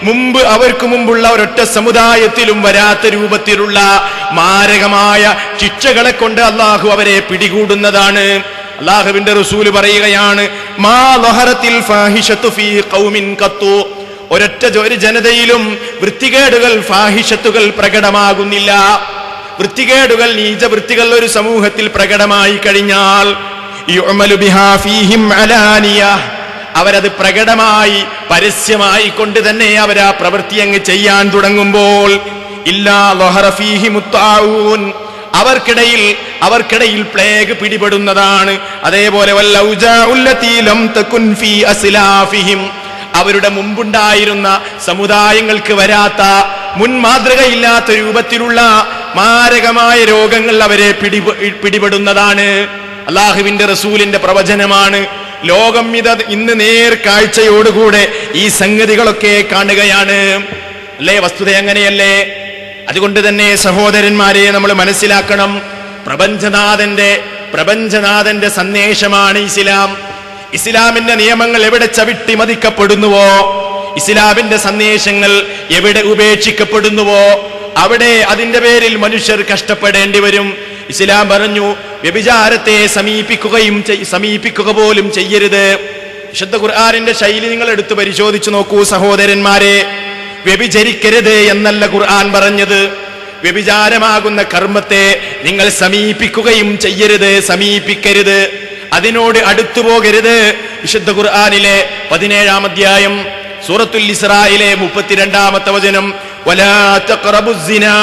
മുമ്പ് അവർക്ക് മുമ്പുള്ള ഒരൊറ്റ സമുദായത്തിലും വരാത്ത രൂപത്തിലുള്ള മാരകമായ ശിക്ഷകളെ കൊണ്ട് അള്ളാഹു അവരെ പിടികൂടുന്നതാണ് അള്ളാഹുവിന്റെ റസൂല് പറയുകയാണ് മാ ലഹറത്തിൽ ഫാഹിഷത്തു ഫീ ഖൗമിൻ ഖത്തു ഒരൊറ്റ ജ- ഒരു ജനതയിലും വൃത്തികേടുകൾ ഫാഹിഷത്തുകൾ പ്രകടമാകുന്നില്ല വൃത്തികേടുകൾ നീചവൃത്തികൾ ഒരു സമൂഹത്തിൽ പ്രകടമായി കഴിഞ്ഞാൽ യുഅ്മലു ബിഹാ ഫീഹിം അലാനിയ അവരത് പ്രകടമായി പരസ്യമായി കൊണ്ട് തന്നെ അവർ ആ പ്രവൃത്തി അങ്ങ് ചെയ്യാൻ തുടങ്ങുമ്പോൾ ഇല്ലാ ലഹറ ഫീഹി മുത്താഊൻ അവർക്കിടയിൽ അവർക്കിടയിൽ പ്ലേഗ് പിടിപെടുന്നതാണ് അതേപോലെ വല്ലൗജാഉല്ലതീ ലം തകുൻ ഫീ അസ്ലാഫിഹിം അവരുടെ മുമ്പുണ്ടായിരുന്ന സമുദായങ്ങൾക്ക് വരാത്ത മുൻ മാതൃകയില്ലാത്ത രൂപത്തിലുള്ള മാരകമായ രോഗങ്ങൾ അവരെ പിടിപെ പിടിപെടുന്നതാണ് അള്ളാഹുവിന്റെ റസൂലിന്റെ പ്രവചനമാണ് ലോകം ഇത് ഇന്ന് നേർ കാഴ്ചയോടുകൂടെ ഈ സംഗതികളൊക്കെ കാണുകയാണ് അല്ലേ വസ്തുത അങ്ങനെയല്ലേ അതുകൊണ്ട് തന്നെ സഹോദരന്മാരെ നമ്മൾ മനസ്സിലാക്കണം പ്രപഞ്ചനാഥന്റെ പ്രപഞ്ചനാഥന്റെ സന്ദേശമാണ് ഇസ്ലാം ഇസ്ലാമിന്റെ നിയമങ്ങൾ എവിടെ ചവിട്ടി മതിക്കപ്പെടുന്നുവോ ഇസ്ലാമിന്റെ സന്ദേശങ്ങൾ എവിടെ ഉപേക്ഷിക്കപ്പെടുന്നുവോ അവിടെ അതിന്റെ പേരിൽ മനുഷ്യർ കഷ്ടപ്പെടേണ്ടി വരും ഇസ്ലാം പറഞ്ഞു വ്യഭിചാരത്തെ സമീപിക്കുകയും ചെയ്- സമീപിക്കുക പോലും ചെയ്യരുത് വിശുദ്ധ ഖുർആാനിന്റെ ശൈലി നിങ്ങൾ എടുത്തു പരിശോധിച്ചു നോക്കൂ സഹോദരന്മാരെ വ്യഭിചരിക്കരുത് എന്നല്ല ഖുർആൻ പറഞ്ഞത് വ്യഭിചാരമാകുന്ന കർമ്മത്തെ നിങ്ങൾ സമീപിക്കുകയും ചെയ്യരുത് സമീപിക്കരുത് അതിനോട് അടുത്തു പോകരുത് വിശുദ്ധ ഖുർആനിലെ പതിനേഴാം അധ്യായം സൂറത്തുൽ ഇസ്രായിലെ മുപ്പത്തിരണ്ടാമത്തെ വചനം വലാ തഖറബുസ് സിനാ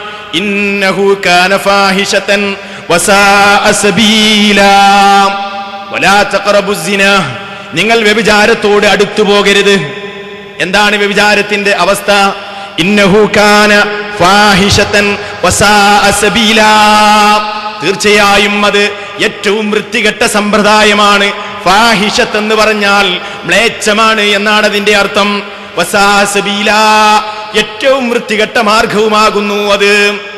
ഇന്നഹു കാന ഫാഹിഷതൻ വസാഅ സബീലാ വലാ തഖറബുസ് സിനാ നിങ്ങൾ വ്യഭിചാരത്തോട് അടുത്തു പോകരുത് എന്താണ് വ്യഭിചാരത്തിന്റെ അവസ്ഥ ഇന്നഹു കാന ഫാഹിഷതൻ വസാഅ സബീലാ തീർച്ചയായും അത് ഏറ്റവും വൃത്തികെട്ട സമ്പ്രദായമാണ് ഫാഹിഷത്ത് എന്ന് പറഞ്ഞാൽ മ്ലേച്ഛമാണ് എന്നാണ് അതിന്റെ അർത്ഥം വസാഅ സബീലാ ഏറ്റവും വൃത്തികെട്ട മാർഗവുമാകുന്നു അത്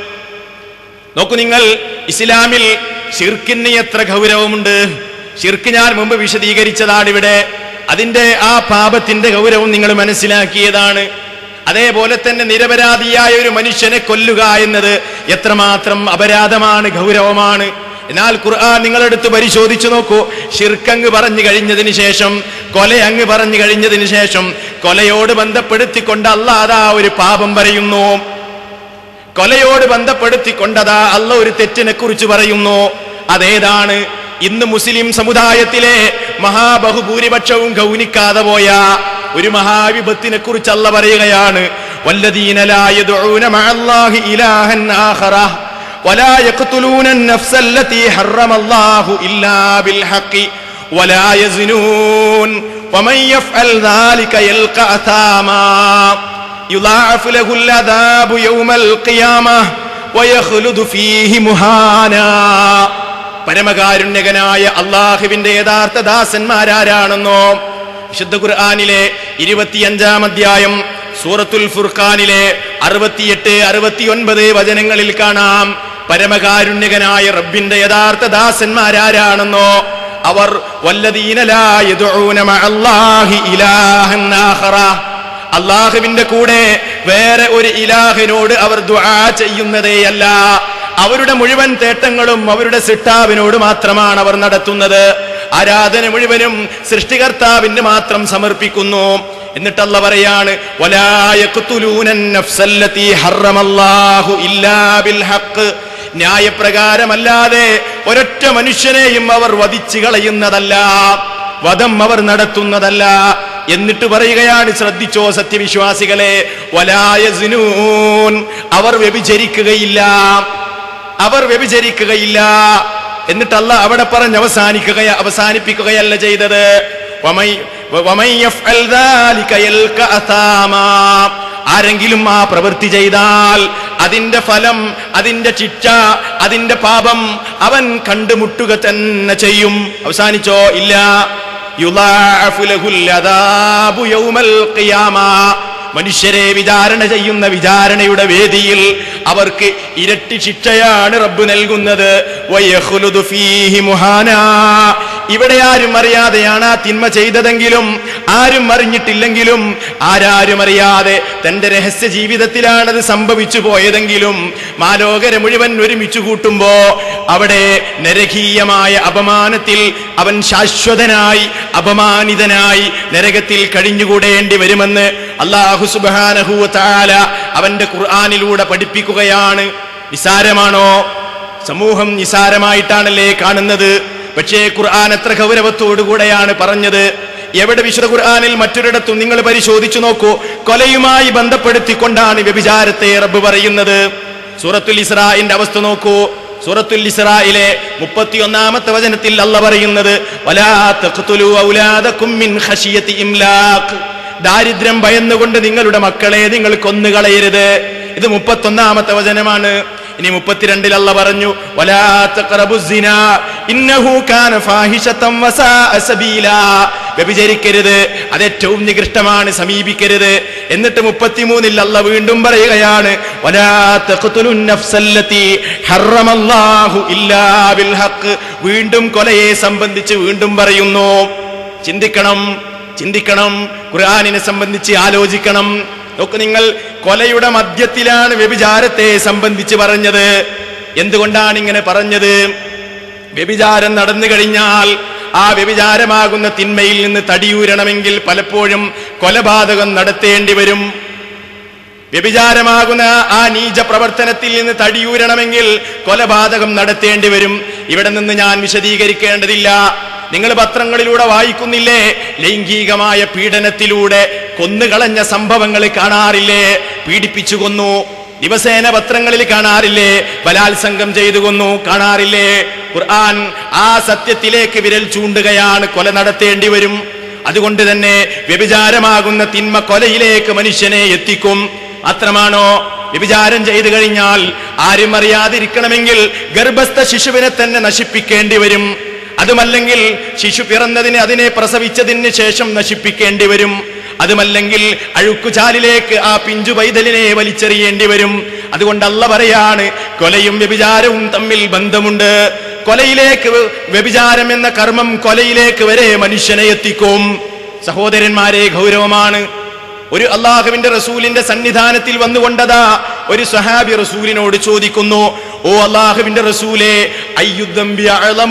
നോക്കൂ നിങ്ങൾ ഇസ്ലാമിൽ ഷിർക്കിന് എത്ര ഗൗരവമുണ്ട് ഷിർക്ക് ഞാൻ മുമ്പ് വിശദീകരിച്ചതാണ് ഇവിടെ അതിന്റെ ആ പാപത്തിന്റെ ഗൗരവം നിങ്ങൾ മനസ്സിലാക്കിയതാണ് അതേപോലെ തന്നെ നിരപരാധിയായ ഒരു മനുഷ്യനെ കൊല്ലുക എന്നത് എത്രമാത്രം അപരാധമാണ് ഗൗരവമാണ് എന്നാൽ ഖുർആൻ നിങ്ങളെടുത്ത് പരിശോധിച്ചു നോക്കൂ ഷിർക്കങ്ങ് പറഞ്ഞു കഴിഞ്ഞതിന് ശേഷം കൊല അങ്ങ് പറഞ്ഞു കഴിഞ്ഞതിന് ശേഷം കൊലയോട് ബന്ധപ്പെടുത്തിക്കൊണ്ട് അല്ലാതാ ഒരു പാപം പറയുന്നു കൊലയോട് ബന്ധപ്പെടുത്തിക്കൊണ്ടതാ അല്ല ഒരു തെറ്റിനെ കുറിച്ച് പറയുന്നു അതേതാണ് ഇന്ന് മുസ്ലിം സമുദായത്തിലെ മഹാബഹുഭൂരിപക്ഷവും ഗൗനിക്കാതെ പോയ ഒരു മഹാവിപത്തിനെ കുറിച്ച് അല്ല പറയുകയാണ് വല്ലദീന ലാ യദ്ഊന മഅല്ലാഹി ഇലാഹൻ ആഖറ ولا يقتلون النفس التي حرم الله إلا بالحق ولا يزنون ومن يفعل ذلك يلقى أثاما يضاعف له العذاب يوم القيامة ويخلد فيه مهانا പരമകാരുണ്യകനായ അള്ളാഹുവിന്റെ യഥാർത്ഥ ദാസന്മാരാരാണെന്നോ വിശുദ്ധ ഖുർആാനിലെ ഇരുപത്തിയഞ്ചാം അധ്യായം സൂറത്തുൽ ഫുർഖാനിലെ അറുപത്തിയെട്ട് അറുപത്തിയൊൻപത് വചനങ്ങളിൽ കാണാം പരമകാരുണ്യകനായ റബ്ബിന്റെ യഥാർത്ഥ ദാസന്മാരാരാണെന്നോ അവർ വല്ലദീനലായ അള്ളാഹുവിന്റെ കൂടെ വേറെ ഒരു ഇലാഹിനോട് അവർ ദുആ ചെയ്യുന്നതേയല്ല അവരുടെ മുഴുവൻ തേട്ടങ്ങളും അവരുടെ സിട്ടാവിനോട് മാത്രമാണ് അവർ നടത്തുന്നത് ആരാധന മുഴുവനും സൃഷ്ടികർത്താവിന് മാത്രം സമർപ്പിക്കുന്നു എന്നിട്ടല്ല പറയാണ് "വലാ യഖ്തുലൂനൻ നഫ്സല്ലതീ ഹറമല്ലാഹു ഇല്ലാ ബിൽ ഹഖ്." ന്യായപ്രകാരമല്ലാതെ ഒരൊറ്റ മനുഷ്യനെയും അവർ വധിച്ചു കളയുന്നതല്ല വധം അവർ നടത്തുന്നതല്ല എന്നിട്ട് പറയുകയാണ് ശ്രദ്ധിച്ചോ സത്യവിശ്വാസികളെ വലായസിനൂൻ അവർ വ്യഭിചരിക്കുകയില്ല അവർ വ്യഭിചരിക്കുകയില്ല എന്നിട്ടല്ല അവിടെ പറഞ്ഞ് അവസാനിക്കുക അവസാനിപ്പിക്കുകയല്ല ചെയ്തത് വമൈ- വമൈ യഫ്അൽ ذلك يلقى أثاما. ആരെങ്കിലും ആ പ്രവൃത്തി ചെയ്താൽ അതിന്റെ ഫലം അതിന്റെ ശിക്ഷ അതിന്റെ പാപം അവൻ കണ്ടുമുട്ടുക തന്നെ ചെയ്യും അവസാനിച്ചോ ഇല്ല യുളാഅഫു ലഹുൽ അദാബു യൗമൽ ഖിയാമ മനുഷ്യരെ വിചാരണ ചെയ്യുന്ന വിചാരണയുടെ വേദിയിൽ അവർക്ക് ഇരട്ടി ശിക്ഷയാണ് റബ്ബ് നൽകുന്നത് വയഖ്ലുദു ഫീഹി മുഹാനാ. ഇവിടെ ആരും അറിയാതെയാണ് ആ തിന്മ ചെയ്തതെങ്കിലും ആരും അറിഞ്ഞിട്ടില്ലെങ്കിലും ആരാരും അറിയാതെ തന്റെ രഹസ്യ ജീവിതത്തിലാണത് സംഭവിച്ചു പോയതെങ്കിലും മാലോകരെ മുഴുവൻ ഒരുമിച്ച് കൂട്ടുമ്പോ അവിടെ നരകീയമായ അപമാനത്തിൽ അവൻ ശാശ്വതനായി അപമാനിതനായി നരകത്തിൽ കഴിഞ്ഞുകൂടേണ്ടി വരുമെന്ന് അള്ളാഹു സുബാനഹു താല അവന്റെ ഖുർആാനിലൂടെ പഠിപ്പിക്കുകയാണ് നിസാരമാണോ സമൂഹം നിസാരമായിട്ടാണല്ലേ കാണുന്നത് പക്ഷേ ഖുർആൻ എത്ര ഗൗരവത്തോടുകൂടെയാണ് പറഞ്ഞത് എവിടെ വിശുദ്ധ ഖുർആനിൽ മറ്റൊരിടത്തും നിങ്ങൾ പരിശോധിച്ചു നോക്കൂ കൊലയുമായി ബന്ധപ്പെടുത്തിക്കൊണ്ടാണ് വ്യഭിചാരത്തെ റബ്ബ് പറയുന്നത് സൂറത്തുൽ ഇസ്രായിന്റെ അവസ്ഥ നോക്കൂ സൂറത്തുൽ ഇസ്രായിലെ മുപ്പത്തിയൊന്നാമത്തെ വചനത്തിൽ അല്ല പറയുന്നത് വലാ തഖ്തുലു ഔലാദകും മിൻ ഖശിയത്തി ഇംലാഖ് ദാരിദ്ര്യം ഭയന്നുകൊണ്ട് നിങ്ങളുടെ മക്കളെ നിങ്ങൾ കൊന്നുകളയരുത് ഇത് മുപ്പത്തൊന്നാമത്തെ വചനമാണ് ഇനി മുപ്പത്തിരണ്ടിൽ അല്ല പറഞ്ഞു വലാ തഖറബുസ് സിനാ ഇന്നഹു കാന ഫാഹിശതൻ വസാഅ സബീലാ വ്യഭിചരിക്കരുത് അത് ഏറ്റവും നികൃഷ്ടമാണ് സമീപിക്കരുത് എന്നിട്ട് മുപ്പത്തിമൂന്നിൽ അല്ല വീണ്ടും പറയുകയാണ് വലാ തഖ്തുലുൻ നഫ്സല്ലതി ഹറമല്ലാഹു ഇല്ലാ ബിൽ ഹഖ് വീണ്ടും കൊലയെ സംബന്ധിച്ച് വീണ്ടും പറയുന്നു ചിന്തിക്കണം ചിന്തിക്കണം ഖുർആനിനെ സംബന്ധിച്ച് ആലോചിക്കണം നോക്ക് നിങ്ങൾ കൊലയുടെ മധ്യത്തിലാണ് വ്യഭിചാരത്തെ സംബന്ധിച്ച് പറഞ്ഞത് എന്തുകൊണ്ടാണ് ഇങ്ങനെ പറഞ്ഞത് വ്യഭിചാരം നടന്നു കഴിഞ്ഞാൽ ആ വ്യഭിചാരമാകുന്ന തിന്മയിൽ നിന്ന് തടിയൂരണമെങ്കിൽ പലപ്പോഴും കൊലപാതകം നടത്തേണ്ടി വരും വ്യഭിചാരമാകുന്ന ആ നീച പ്രവർത്തനത്തിൽ നിന്ന് തടിയൂരണമെങ്കിൽ കൊലപാതകം നടത്തേണ്ടി വരും ഇവിടെ നിന്ന് ഞാൻ വിശദീകരിക്കേണ്ടതില്ല നിങ്ങൾ പത്രങ്ങളിലൂടെ വായിക്കുന്നില്ലേ ലൈംഗികമായ പീഡനത്തിലൂടെ കൊന്നുകളഞ്ഞ സംഭവങ്ങൾ കാണാറില്ലേ പീഡിപ്പിച്ചു കൊന്നു ദിവസേന പത്രങ്ങളിൽ കാണാറില്ലേ ബലാത്സംഗം ചെയ്തു കൊന്നു കാണാറില്ലേ ഖുർആൻ ആ സത്യത്തിലേക്ക് വിരൽ ചൂണ്ടുകയാണ് കൊല നടത്തേണ്ടി വരും അതുകൊണ്ട് തന്നെ വ്യഭിചാരമാകുന്ന തിന്മ കൊലയിലേക്ക് മനുഷ്യനെ എത്തിക്കും മാത്രമാണോ വ്യഭിചാരം ചെയ്തു കഴിഞ്ഞാൽ ആരും അറിയാതിരിക്കണമെങ്കിൽ ഗർഭസ്ഥ ശിശുവിനെ തന്നെ നശിപ്പിക്കേണ്ടി വരും അതുമല്ലെങ്കിൽ ശിശു പിറന്നതിന് അതിനെ പ്രസവിച്ചതിന് ശേഷം നശിപ്പിക്കേണ്ടി വരും അതുമല്ലെങ്കിൽ അഴുക്കുചാലിലേക്ക് ആ പിഞ്ചു പൈതലിനെ വലിച്ചെറിയേണ്ടി വരും അതുകൊണ്ട് അല്ല പറയാണ് കൊലയും വ്യഭിചാരവും തമ്മിൽ ബന്ധമുണ്ട് കൊലയിലേക്ക് വ്യഭിചാരം എന്ന കർമ്മം കൊലയിലേക്ക് വരെ മനുഷ്യനെ എത്തിക്കും സഹോദരന്മാരെ ഗൗരവമാണ് ഒരു അള്ളാഹുവിന്റെ റസൂലിന്റെ സന്നിധാനത്തിൽ വന്നുകൊണ്ടതാ ഒരു സഹാബി റസൂലിനോട് ചോദിക്കുന്നു ഓ അള്ളാഹുവിന്റെ റസൂലെ അയ്യുദ്ധം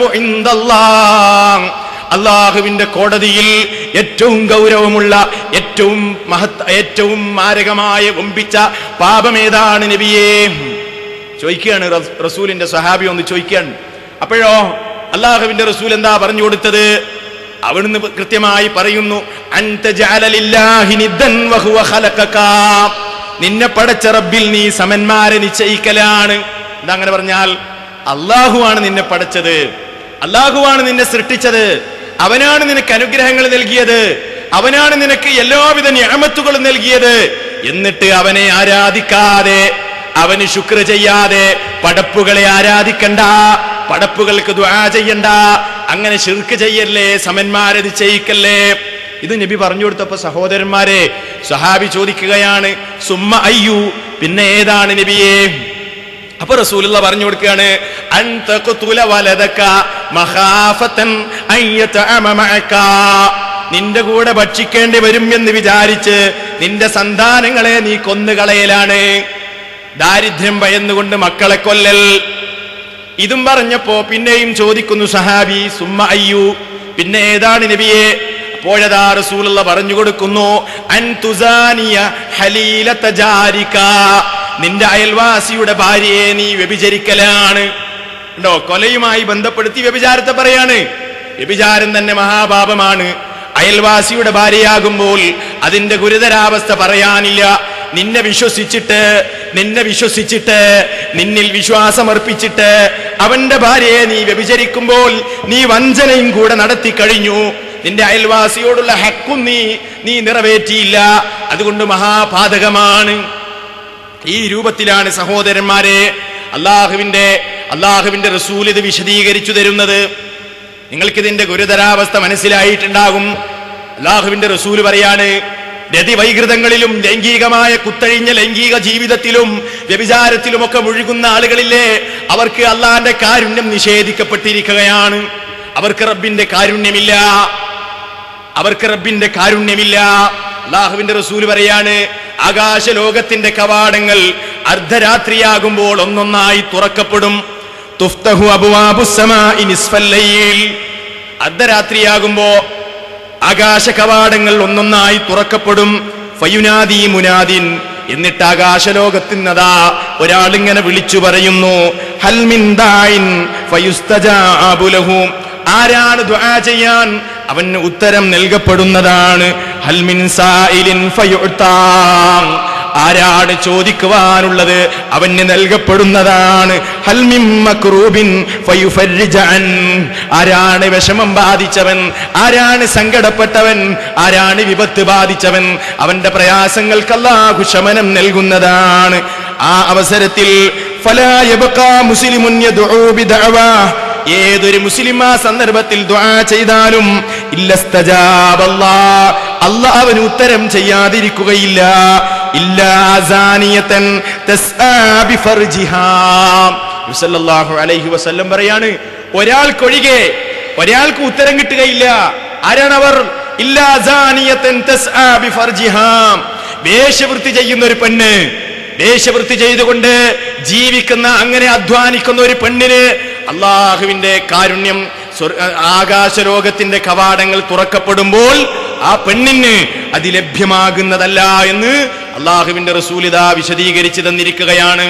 അള്ളാഹുവിന്റെ കോടതിയിൽ ഏറ്റവും ഗൗരവമുള്ള ഏറ്റവും മഹത് ഏറ്റവും മാരകമായ ഒമ്പിച്ച പാപമേതാണ് നബിയേ ചോദിക്കുകയാണ് റസ്- റസൂലിന്റെ സഹാബി ഒന്ന് ചോദിക്കുകയാണ് അപ്പോഴോ അള്ളാഹുവിന്റെ റസൂൽ എന്താ പറഞ്ഞു കൊടുത്തത് അവിടുന്ന് കൃത്യമായി പറയുന്നു അൻത ജഅല ലില്ലാഹി നിദ്ദൻ വഹുവ ഖലഖക. നിന്നെ പടച്ച റബ്ബിൽ നീ സമന്മാരെ നിശ്ചയിക്കലാണ് എന്താ അങ്ങനെ പറഞ്ഞാൽ അള്ളാഹുവാണ് നിന്നെ പടച്ചത് അള്ളാഹുവാണ് നിന്നെ സൃഷ്ടിച്ചത് അവനാണ് നിനക്ക് അനുഗ്രഹങ്ങൾ നൽകിയത് അവനാണ് നിനക്ക് എല്ലാവിധ ഞാമത്തുകളും നൽകിയത് എന്നിട്ട് അവനെ ആരാധിക്കാതെ അവന് ശുക്ര ചെയ്യാതെ പടപ്പുകളെ ആരാധിക്കണ്ട പടപ്പുകൾക്ക് ദ്വാ ചെയ്യണ്ട അങ്ങനെ ശിർക്ക് ചെയ്യല്ലേ സമന്മാരെ നിശ്ചയിക്കല്ലേ ഇത് നബി പറഞ്ഞു കൊടുത്തപ്പോ സഹോദരന്മാരെ സഹാബി ചോദിക്കുകയാണ് സുമ്മ അയ്യു പിന്നെ ഏതാണ് നബിയെ അപ്പൊ റസൂലുള്ള പറഞ്ഞു കൊടുക്കുകയാണ് അൻ തഖ്തുല വലദക മഖാഫതൻ അൻ യതഅമ മഅക. നിന്റെ കൂടെ ഭക്ഷിക്കേണ്ടി വരും എന്ന് വിചാരിച്ച് നിന്റെ സന്താനങ്ങളെ നീ കൊന്നുകളയലാണ് ദാരിദ്ര്യം ഭയന്നുകൊണ്ട് മക്കളെ കൊല്ലൽ ഇതും പറഞ്ഞപ്പോ പിന്നെയും ചോദിക്കുന്നു സഹാബി സുമ്മ അയ്യു പിന്നെ ഏതാണ് നബിയെ അപ്പോഴതാ റസൂലുള്ള പറഞ്ഞു കൊടുക്കുന്നു അൻ തുസാനിയ ഹലീലത ജാരിക നിന്റെ അയൽവാസിയുടെ ഭാര്യയെ നീ വ്യഭിചരിക്കലാണ് ഉണ്ടോ കൊലയുമായി ബന്ധപ്പെടുത്തി വ്യഭിചാരത്തെ പറയാണ് വ്യഭിചാരം തന്നെ മഹാപാപമാണ് അയൽവാസിയുടെ ഭാര്യയാകുമ്പോൾ അതിന്റെ ഗുരുതരാവസ്ഥ പറയാനില്ല നിന്നെ വിശ്വസിച്ചിട്ട് നിന്നെ വിശ്വസിച്ചിട്ട് നിന്നിൽ വിശ്വാസമർപ്പിച്ചിട്ട് അവന്റെ ഭാര്യയെ നീ വ്യഭിചരിക്കുമ്പോൾ നീ വഞ്ചനയും കൂടെ നടത്തി കഴിഞ്ഞു നിന്റെ അയൽവാസിയോടുള്ള ഹക്കും നീ നീ നിറവേറ്റിയില്ല അതുകൊണ്ട് മഹാപാതകമാണ് ഈ രൂപത്തിലാണ് സഹോദരന്മാരെ അള്ളാഹുവിന്റെ അള്ളാഹുവിന്റെ റസൂൽ ഇത് വിശദീകരിച്ചു തരുന്നത് നിങ്ങൾക്കിതിന്റെ ഗുരുതരാവസ്ഥ മനസ്സിലായിട്ടുണ്ടാകും അള്ളാഹുവിന്റെ റസൂൽ പറയാണ് രതിവൈകൃതങ്ങളിലും ലൈംഗികമായ കുത്തഴിഞ്ഞ ലൈംഗിക ജീവിതത്തിലും വ്യഭിചാരത്തിലുമൊക്കെ മുഴുകുന്ന ആളുകളില്ലേ അവർക്ക് അള്ളാന്റെ കാരുണ്യം നിഷേധിക്കപ്പെട്ടിരിക്കുകയാണ് അവർക്ക് റബ്ബിന്റെ കാരുണ്യമില്ല അവർക്ക് റബ്ബിന്റെ കാരുണ്യമില്ല അള്ളാഹുവിന്റെ റസൂൽ പറയാണ് ആകാശ ലോകത്തിന്റെ കവാടങ്ങൾ അർദ്ധരാത്രിയാകുമ്പോൾ ഒന്നൊന്നായി തുറക്കപ്പെടും തുഫ്തഹു അബ്വാബുസ് സമാഇ നിസ്ഫൽ ലൈൽ അർദ്ധരാത്രിയാകുമ്പോ ആകാശ കവാടങ്ങൾ ഒന്നൊന്നായി തുറക്കപ്പെടും ഫയുനാദി മുനാദിൻ എന്നിട്ട് ആകാശലോകത്തിന്നതാ ഒരാളിങ്ങനെ വിളിച്ചു പറയുന്നു ഹൽമിൻ ദായിൻ ഫയുസ്തജാബു ലഹു ആരാണ് ദുആ ചെയ്യാൻ അവന് ഉത്തരം നൽകപ്പെടുന്നതാണ് ഹൽമിൻ സായിലിൻ ഫയുഅ്താ ആരാണ് ചോദിക്കുവാനുള്ളത് അവന് നൽകപ്പെടുന്നതാണ് ഹൽമിൻ മക്രൂബിൻ ഫയുഫർരിജ അൻ. ആരാണ് വിഷമം ബാധിച്ചവൻ ആരാണ് സങ്കടപ്പെട്ടവൻ ആരാണ് വിപത്ത് ബാധിച്ചവൻ അവന്റെ പ്രയാസങ്ങൾക്ക് അല്ലാഹു ശമനം നൽകുന്നതാണ് ആ അവസരത്തിൽ ഫലാ യബ്ഖാ മുസ്ലിമുൻ യദ്ഉ ബിദഅവാ ഏതൊരു മുസ്ലിം ആ സന്ദർഭത്തിൽ ദുആ ചെയ്താലും ഇല്ലസ്തജാബല്ലാ അല്ലാഹ് അവന് ഉത്തരം ചെയ്യാതിരിക്കുകയില്ല ഇല്ലാ സാനിയതൻ തസ്ആ ബിഫർജിഹാ നബി സല്ലല്ലാഹു അലൈഹി വസല്ലം പറയാണ് ഒരാൾക്കൊഴികെ ഒരാൾക്ക് ഉത്തരം കിട്ടുകയില്ല ആരാണവർ ഇല്ലാ സാനിയതൻ തസ്ആ ബിഫർജിഹാ വേഷവൃത്തി ചെയ്യുന്ന ഒരു പെണ്ണ് വേഷവൃത്തി ചെയ്തുകൊണ്ട് ജീവിക്കുന്ന അങ്ങനെ അധ്വാനിക്കുന്ന ഒരു പെണ്ണിന് അള്ളാഹുവിന്റെ കാരുണ്യം സ്വർഗ- ആകാശലോകത്തിന്റെ കവാടങ്ങൾ തുറക്കപ്പെടുമ്പോൾ ആ പെണ്ണിന് അത് ലഭ്യമാകുന്നതല്ല എന്ന് അള്ളാഹുവിന്റെ റസൂലിത വിശദീകരിച്ചു തന്നിരിക്കുകയാണ്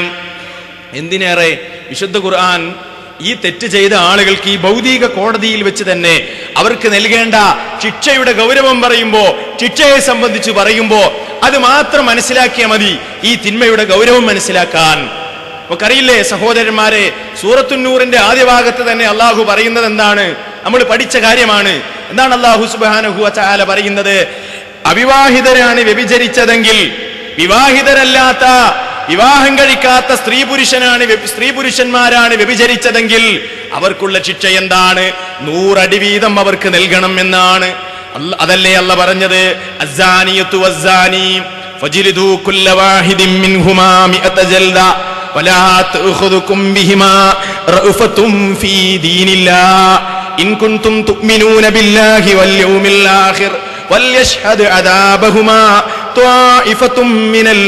എന്തിനേറെ വിശുദ്ധ ഖുർആൻ ഈ തെറ്റ് ചെയ്ത ആളുകൾക്ക് ഈ ഭൗതിക കോടതിയിൽ വെച്ച് തന്നെ അവർക്ക് നൽകേണ്ട ശിക്ഷയുടെ ഗൗരവം പറയുമ്പോ ശിക്ഷയെ സംബന്ധിച്ച് പറയുമ്പോ അത് മാത്രം മനസ്സിലാക്കിയാൽ മതി ഈ തിന്മയുടെ ഗൗരവം മനസ്സിലാക്കാൻ നമുക്കറിയില്ലേ സഹോദരന്മാരെ സൂറത്തുന്നൂറിന്റെ ആദ്യ ഭാഗത്ത് തന്നെ അള്ളാഹു പറയുന്നത് എന്താണ് നമ്മൾ പഠിച്ച കാര്യമാണ് എന്താണ് അള്ളാഹു സുബാനഹു ചാല പറയുന്നത് അവിവാഹിതരാണ് വ്യഭിചരിച്ചതെങ്കിൽ വിവാഹിതരല്ലാത്ത വിവാഹം കഴിക്കാത്ത സ്ത്രീ പുരുഷനാണ് വ്യ- സ്ത്രീ പുരുഷന്മാരാണ് വ്യഭിചരിച്ചതെങ്കിൽ അവർക്കുള്ള ശിക്ഷ എന്താണ് നൂറടി വീതം അവർക്ക് നൽകണം എന്നാണ് അല്ല- അതല്ലേ അല്ല പറഞ്ഞത് അസ്സാനിയത്തു വസ്സാനി ഫജിലിദൂ കുല്ല വാഹിദിൻ മിൻഹുമാ മിഅത ജൽദ വലാ തഅഖുദുകും ബിഹിമാ റഅഫത്തും ഫീ ദീനില്ലാഹ് ഇൻ കുൻതും തുഅ്മിനൂന ബില്ലാഹി വൽ യൗമിൽ ആഖിർ വൽയശ്ഹദ് അദാബഹുമാ ത്വാഇഫത്തും മിനൽ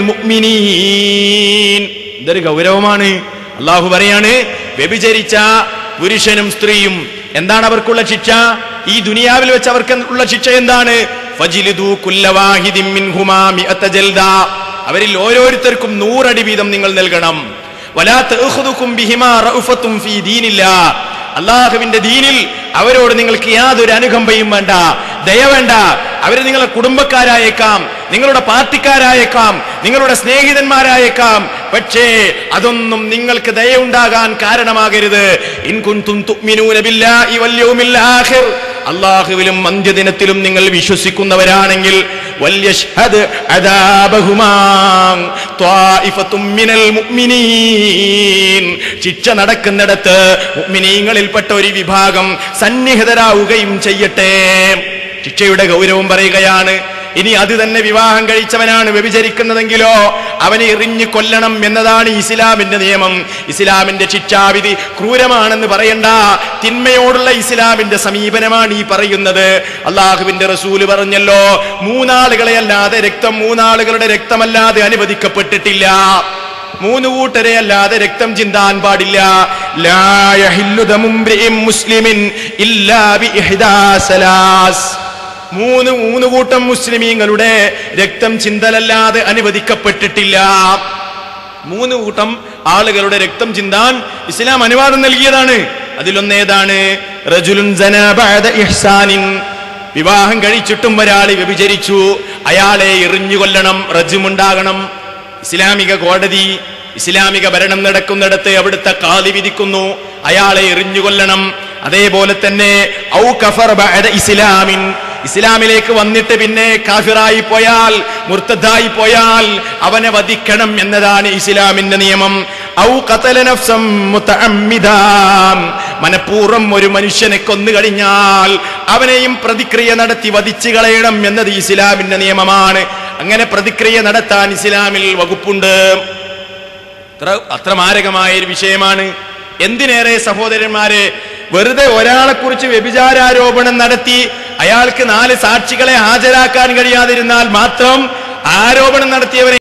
മുഅ്മിനീൻ ഇതൊരു ഗൗരവമാണ് അള്ളാഹു പറയാണ് വ്യഭിചരിച്ച പുരുഷനും സ്ത്രീയും എന്താണ് അവർക്കുള്ള ശിക്ഷ ഈ ദുനിയാവിൽ വെച്ച് അവർക്ക് ഉള്ള ശിക്ഷ എന്താണ് ഫജിലിദൂ കുല്ല വാഹിദിൻ മിൻഹുമാ മിഅത ജൽദ അവരിൽ ഓരോരുത്തർക്കും നൂറടി വീതം നിങ്ങൾ നൽകണം വലാ തഅഖുദുകും ബിഹിമാ റഅഫത്തും ഫീ ദീനില്ലാ അള്ളാഹുവിന്റെ ദീനിൽ അവരോട് നിങ്ങൾക്ക് യാതൊരു അനുകമ്പയും വേണ്ട ദയ വേണ്ട അവര് നിങ്ങളെ കുടുംബക്കാരായേക്കാം നിങ്ങളുടെ പാർട്ടിക്കാരായേക്കാം നിങ്ങളുടെ സ്നേഹിതന്മാരായേക്കാം പക്ഷേ അതൊന്നും നിങ്ങൾക്ക് ദയുണ്ടാകാൻ കാരണമാകരുത് ഇൻ കുൻതും തുഅ്മിനൂന ബില്ലാഹി വൽ യൗമിൽ ആഖിർ അള്ളാഹുവിലും അന്ത്യദിനത്തിലും നിങ്ങൾ വിശ്വസിക്കുന്നവരാണെങ്കിൽ വല്യശ്ഹദ് അദാബഹുമാ ത്വാഇഫത്തും മിനൽ മുഅ്മിനീൻ ശിക്ഷ നടക്കുന്നിടത്ത് മുഅ്മിനീങ്ങളിൽപ്പെട്ട ഒരു വിഭാഗം സന്നിഹിതരാവുകയും ചെയ്യട്ടെ ശിക്ഷയുടെ ഗൗരവം പറയുകയാണ് ഇനി അത് തന്നെ വിവാഹം കഴിച്ചവനാണ് വ്യഭിചരിക്കുന്നതെങ്കിലോ അവനെ എറിഞ്ഞു കൊല്ലണം എന്നതാണ് ഇസ്ലാമിന്റെ നിയമം ഇസ്ലാമിന്റെ ശിക്ഷാവിധി ക്രൂരമാണെന്ന് പറയണ്ട തിന്മയോടുള്ള ഇസ്ലാമിന്റെ സമീപനമാണ് ഈ പറയുന്നത് അള്ളാഹുവിന്റെ റസൂല് പറഞ്ഞല്ലോ മൂന്നാളുകളെ അല്ലാതെ രക്തം മൂന്നാളുകളുടെ രക്തമല്ലാതെ അനുവദിക്കപ്പെട്ടിട്ടില്ല മൂന്ന് കൂട്ടരെ അല്ലാതെ രക്തം ചിന്താൻ പാടില്ല ലാ യഹില്ലു ദമു ഇംറിഇൻ മുസ്ലിമിൻ ഇല്ലാ ബി ഇഹ്ദാ സലാസ് മൂന്ന് മൂന്ന് കൂട്ടം മുസ്ലിമീങ്ങളുടെ രക്തം ചിന്തലല്ലാതെ അനുവദിക്കപ്പെട്ടിട്ടില്ല മൂന്ന് കൂട്ടം ആളുകളുടെ രക്തം ചിന്താൻ ഇസ്ലാം അനുവാദം നൽകിയതാണ് അതിലൊന്നേതാണ് റജുലുൻ സനാ ബഅദ ഇഹ്സാനിൻ വിവാഹം കഴിച്ചിട്ടും ഒരാൾ വ്യഭിചരിച്ചു അയാളെ എറിഞ്ഞു കൊല്ലണം റജുമുണ്ടാകണം ഇസ്ലാമിക കോടതി ഇസ്ലാമിക ഭരണം നടക്കുന്നിടത്ത് അവിടുത്തെ കാതി വിധിക്കുന്നു അയാളെ എറിഞ്ഞു കൊല്ലണം അതേപോലെ തന്നെ ഔ കഫർ ബഅദ ഇസ്ലാമിൻ ഇസ്ലാമിലേക്ക് വന്നിട്ട് പിന്നെ കാഫിറായി പോയാൽ മുർത്തദായി പോയാൽ അവനെ വധിക്കണം എന്നതാണ് ഇസ്ലാമിന്റെ നിയമം ഔ ഖതല നഫ്സം മുതഅമ്മിദാം മനഃപൂർവ്വം ഒരു മനുഷ്യനെ കൊന്നു കഴിഞ്ഞാൽ അവനെയും പ്രതിക്രിയ നടത്തി വധിച്ചു കളയണം എന്നത് ഇസ്ലാമിന്റെ നിയമമാണ് അങ്ങനെ പ്രതിക്രിയ നടത്താൻ ഇസ്ലാമിൽ വകുപ്പുണ്ട് അത്ര അത്ര മാരകമായ ഒരു വിഷയമാണ് എന്തിനേറെ സഹോദരന്മാരെ വെറുതെ ഒരാളെ കുറിച്ച് വ്യഭിചാരാരോപണം നടത്തി അയാൾക്ക് നാല് സാക്ഷികളെ ഹാജരാക്കാൻ കഴിയാതിരുന്നാൽ മാത്രം ആരോപണം നടത്തിയവരെ